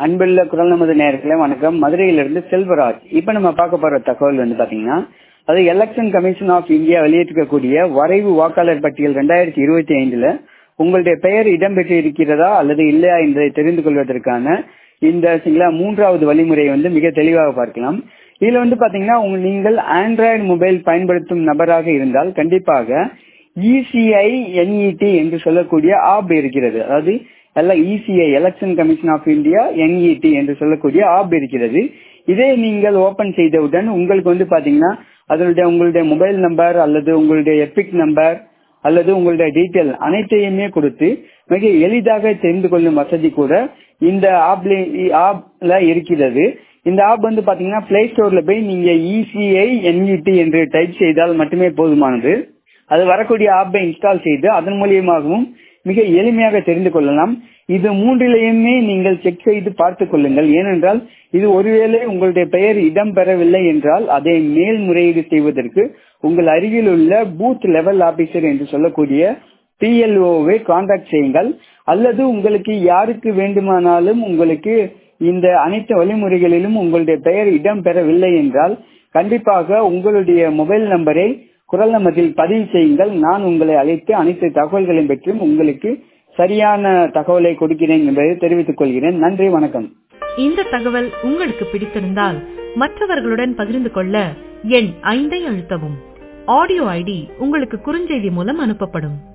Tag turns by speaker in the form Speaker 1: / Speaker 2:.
Speaker 1: அன்புள்ள குரல் நமது நேயர்களே வணக்கம் மதுரையிலிருந்து செல்வராஜ் இப்ப நம்ம பார்க்க போற தகவல் வந்து பாத்தீங்கன்னா அது எலெக்ஷன் கமிஷன் ஆஃப் இந்தியா வெளியிட்டிருக்கக்கூடிய வரைவு வாக்காளர் பட்டியல் ரெண்டாயிரத்தி இருபத்தி ஐந்துல உங்களுடைய பெயர் இடம்பெற்று இருக்கிறதா அல்லது இல்லையா என்பதை தெரிந்து கொள்வதற்கான இந்த சரிங்களா மூன்றாவது வழிமுறையை வந்து மிக தெளிவாக பார்க்கலாம் இதுல வந்து பாத்தீங்கன்னா உங்க நீங்கள் ஆண்ட்ராய்டு மொபைல் பயன்படுத்தும் நபராக இருந்தால் கண்டிப்பாக இசிஐ என்இடி என்று சொல்லக்கூடிய ஆப் இருக்கிறது அதாவது எல்லாம் ECI election commission of India NET என்று சொல்லக்கூடிய ஆப் இருக்கிறது இதை நீங்கள் ஓபன் செய்தவுடன் உங்களுக்கு வந்து பாத்தீங்கன்னா அதனுடைய உங்களுடைய மொபைல் நம்பர் அல்லது உங்களுடைய எபிக் நம்பர் அல்லது உங்களுடைய டீட்டெயில் அனைத்தையுமே கொடுத்து மிக எளிதாக தெரிந்து கொள்ளும் வசதி கூட இந்த ஆப்ல ஆப்ல இருக்கிறது இந்த ஆப் வந்து பாத்தீங்கன்னா பிளே ஸ்டோர்ல போய் நீங்க இசிஐ என்இடி என்று டைப் செய்தால் மட்டுமே போதுமானது அது வரக்கூடிய ஆப்பை இன்ஸ்டால் செய்து அதன் மூலியமாகவும் மிக எளிமையாக தெரிந்து கொள்ளலாம் இது மூன்றிலையுமே நீங்கள் செக் செய்து பார்த்துக் கொள்ளுங்கள் ஏனென்றால் இது ஒருவேளை உங்களுடைய பெயர் இடம் பெறவில்லை என்றால் அதை மேல்முறையீடு செய்வதற்கு உங்கள் அருகில் உள்ள பூத் லெவல் ஆபீசர் என்று சொல்லக்கூடிய பிஎல்ஓவை கான்டாக்ட் செய்யுங்கள் அல்லது உங்களுக்கு யாருக்கு வேண்டுமானாலும் உங்களுக்கு இந்த அனைத்து வழிமுறைகளிலும் உங்களுடைய பெயர் இடம் பெறவில்லை என்றால் கண்டிப்பாக உங்களுடைய மொபைல் நம்பரை குரல் நமதில் பதிவு செய்யுங்கள் நான் உங்களை அழைத்து அனைத்து தகவல்களையும் பற்றியும் உங்களுக்கு சரியான தகவலை கொடுக்கிறேன் என்பதை தெரிவித்துக் கொள்கிறேன் நன்றி வணக்கம்
Speaker 2: இந்த தகவல் உங்களுக்கு பிடித்திருந்தால் மற்றவர்களுடன் பகிர்ந்து கொள்ள எண் ஐந்தை அழுத்தவும் ஆடியோ ஐடி உங்களுக்கு குறுஞ்செய்தி மூலம் அனுப்பப்படும்